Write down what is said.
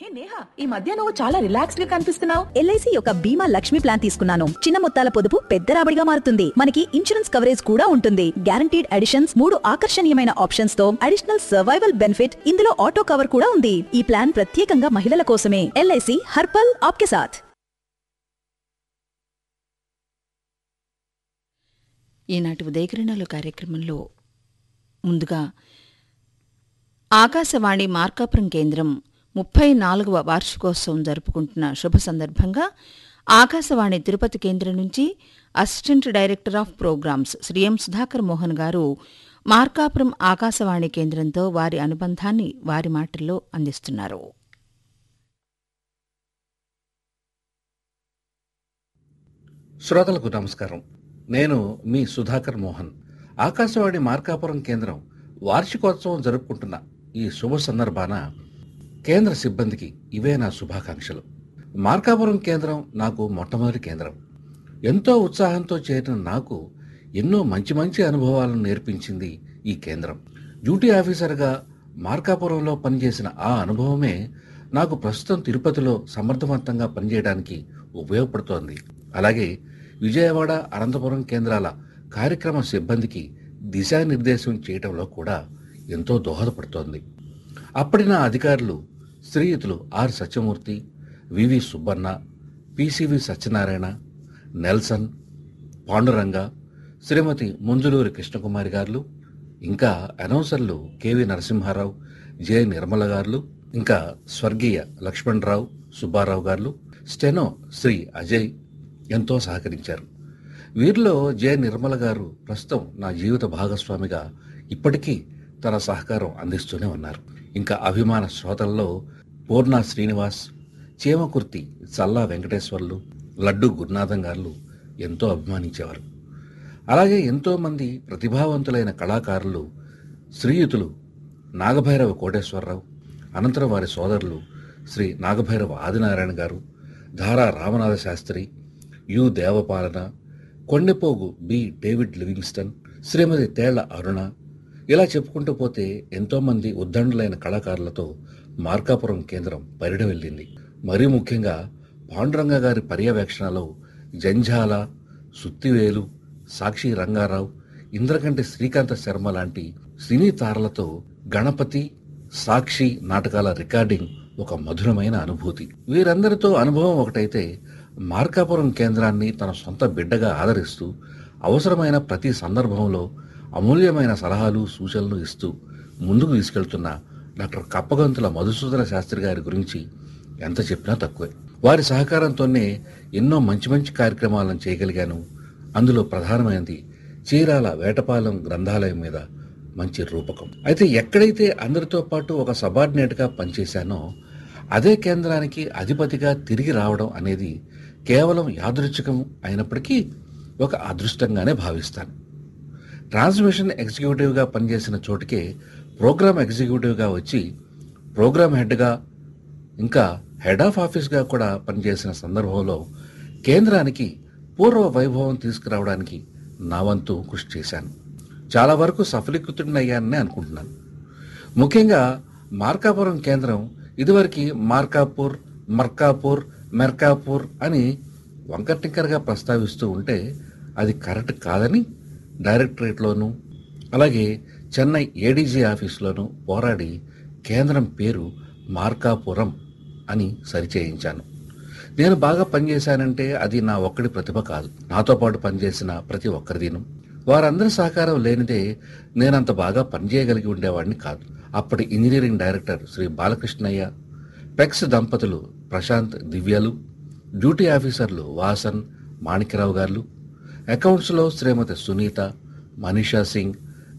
హే నేహా ఈ మధ్య నువ్వు చాలా రిలాక్స్డ్ గా కనిపిస్తున్నావు ఎల్ఐసి యొక్క బీమా లక్ష్మి ప్లాన్ తీసుకున్నాను చిన్న మొత్తాల పొదుపు పెద్ద రాబడిగా మారుతుంది మనకి ఇన్సూరెన్స్ కవరేజ్ కూడా ఉంటుంది గ్యారంటీడ్ అడిషన్స్ మూడు ఆకర్షణీయమైన ఆప్షన్స్ తో అడిషనల్ సర్వైవల్ బెనిఫిట్ ఇందులో ఆటో కవర్ కూడా ఉంది ఈ ప్లాన్ ప్రత్యేకంగా మహిళల కోసమే ఎల్ఐసి హర్పల్ ఆప్కే సాథ్ ఈనాటి ఉదయకిరణాలు కార్యక్రమంలో ముందుగా ఆకాశవాణి మార్కాపురం కేంద్రం ముప్పై నాలుగవ వార్షికోత్సవం జరుపుకుంటున్న శుభ సందర్భంగా ఆకాశవాణి తిరుపతి కేంద్రం నుంచి assistant director of programmes Shri M Sudhakar Mohan garu Markapuram Akashvani కేంద్రంతో వారి అనుబంధాన్ని వారి మాటల్లో అందిస్తున్నారు శ్రోతలకు నమస్కారం నేను మీ సుధాకర్ మోహన్ ఆకాశవాణి మార్కాపురం కేంద్రం వార్షికోత్సవం జరుపుకుంటున్న ఈ శుభ సందర్భాన కేంద్ర సిబ్బందికి ఇవే నా శుభాకాంక్షలు మార్కాపురం కేంద్రం నాకు మొట్టమొదటి కేంద్రం ఎంతో ఉత్సాహంతో చేరిన నాకు ఎన్నో మంచి మంచి అనుభవాలను నేర్పించింది ఈ కేంద్రం డ్యూటీ ఆఫీసర్గా మార్కాపురంలో పనిచేసిన ఆ అనుభవమే నాకు ప్రస్తుతం తిరుపతిలో సమర్థవంతంగా పనిచేయడానికి ఉపయోగపడుతోంది అలాగే విజయవాడ అనంతపురం కేంద్రాల కార్యక్రమ సిబ్బందికి దిశానిర్దేశం చేయటంలో కూడా ఎంతో దోహదపడుతోంది అప్పటి నా అధికారులు శ్రీయుతులు R Satyamurthy V V Subbanna P C V Satyanarayana Nelson Panduranga Shrimati Munjuluri Krishnakumari garu ఇంకా అనౌన్సర్లు కెవి నరసింహారావు జె నిర్మల గారు ఇంకా స్వర్గీయ లక్ష్మణరావు సుబ్బారావు గారు స్టెనో శ్రీ అజయ్ ఎంతో సహకరించారు వీరిలో జె నిర్మల గారు ప్రస్తుతం నా జీవిత భాగస్వామిగా ఇప్పటికీ తన సహకారం అందిస్తూనే ఉన్నారు ఇంకా అభిమాన శ్రోతల్లో పూర్ణ శ్రీనివాస్ చీమకుర్తి చల్లా వెంకటేశ్వర్లు లడ్డు గురునాథం గారు ఎంతో అభిమానించేవారు అలాగే ఎంతోమంది ప్రతిభావంతులైన కళాకారులు శ్రీయుతులు నాగభైరవ కోటేశ్వరరావు అనంతరం వారి సోదరులు Shri Nagabhairava Adinarayana garu Dhara Ramanatha Shastri U Devapalana Kondepogu B David Livingston Shrimati Tella Aruna ఇలా చెప్పుకుంటూ పోతే ఎంతోమంది ఉద్దండులైన కళాకారులతో మార్కాపురం కేంద్రం పరిడ వెళ్ళింది మరీ ముఖ్యంగా పాండురంగ గారి పర్యవేక్షణలో జంఝాల సుత్తివేలు సాక్షి రంగారావు ఇంద్రకంటి శ్రీకాంత శర్మ లాంటి సినీ తారలతో గణపతి సాక్షి నాటకాల రికార్డింగ్ ఒక మధురమైన అనుభూతి వీరందరితో అనుభవం ఒకటైతే మార్కాపురం కేంద్రాన్ని తన సొంత బిడ్డగా ఆదరిస్తూ అవసరమైన ప్రతి సందర్భంలో అమూల్యమైన సలహాలు సూచనలు ఇస్తూ ముందుకు తీసుకెళ్తున్న డాక్టర్ కప్పగంతుల మధుసూదన శాస్త్రి గారి గురించి ఎంత చెప్పినా తక్కువే వారి సహకారంతోనే ఎన్నో మంచి మంచి కార్యక్రమాలను చేయగలిగాను అందులో ప్రధానమైనది చీరాల వేటపాలెం గ్రంథాలయం మీద మంచి రూపకం అయితే ఎక్కడైతే అందరితో పాటు ఒక సబార్డినేట్గా పనిచేశానో అదే కేంద్రానికి అధిపతిగా తిరిగి రావడం అనేది కేవలం యాదృచ్ఛికం అయినప్పటికీ ఒక అదృష్టంగానే భావిస్తాను ట్రాన్స్మిషన్ ఎగ్జిక్యూటివ్గా పనిచేసిన చోటుకే ప్రోగ్రామ్ ఎగ్జిక్యూటివ్గా వచ్చి ప్రోగ్రామ్ హెడ్గా ఇంకా హెడ్ ఆఫ్ ఆఫీస్గా కూడా పనిచేసిన సందర్భంలో కేంద్రానికి పూర్వ వైభవం తీసుకురావడానికి నా వంతు కృషి చేశాను చాలా వరకు సఫలీకృతుడినయ్యానని అనుకుంటున్నాను ముఖ్యంగా మార్కాపురం కేంద్రం ఇదివరకు మార్కాపూర్ మర్కాపూర్ మెర్కాపూర్ అని వంకటింకరగా ప్రస్తావిస్తూ ఉంటే అది కరెక్ట్ కాదని డైరెక్టరేట్లోనూ అలాగే చెన్నై ఏడీజీ ఆఫీస్లోనూ పోరాడి కేంద్రం పేరు మార్కాపురం అని సరిచేయించాను నేను బాగా పనిచేశానంటే అది నా ఒక్కడి ప్రతిభ కాదు నాతో పాటు పనిచేసిన ప్రతి ఒక్కరిదీను వారందరి సహకారం లేనిదే నేనంత బాగా పనిచేయగలిగి ఉండేవాడిని కాదు అప్పటి ఇంజనీరింగ్ డైరెక్టర్ శ్రీ బాలకృష్ణయ్య పెక్స్ దంపతులు ప్రశాంత్ దివ్యలు డ్యూటీ ఆఫీసర్లు వాసన్ మాణిక్యరావు గారు అకౌంట్స్లో శ్రీమతి సునీత మనీషా సింగ్